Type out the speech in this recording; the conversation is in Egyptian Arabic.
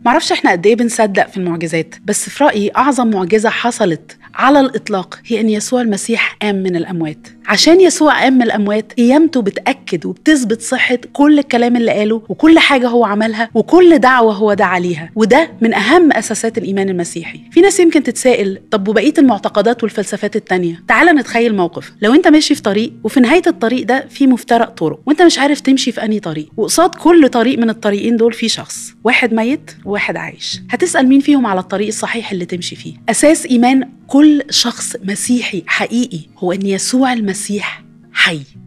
معرفش احنا قد ايه بنصدق في المعجزات بس في رايي اعظم معجزه حصلت على الاطلاق هي ان يسوع المسيح قام من الاموات عشان يسوع قام من الاموات قيامته بتاكد وبتثبت صحه كل الكلام اللي قاله وكل حاجه هو عملها وكل دعوه هو دعا ليها وده من اهم اساسات الايمان المسيحي في ناس يمكن تتسائل طب وبقيه المعتقدات والفلسفات التانية تعال نتخيل موقف لو انت ماشي في طريق وفي نهايه الطريق ده في مفترق طرق وانت مش عارف تمشي في انهي طريق وقصاد كل طريق من الطريقين دول في شخص واحد ميت وواحد عايش هتسال مين فيهم على الطريق الصحيح اللي تمشي فيه اساس ايمان كل شخص مسيحي حقيقي هو ان يسوع المسيح حي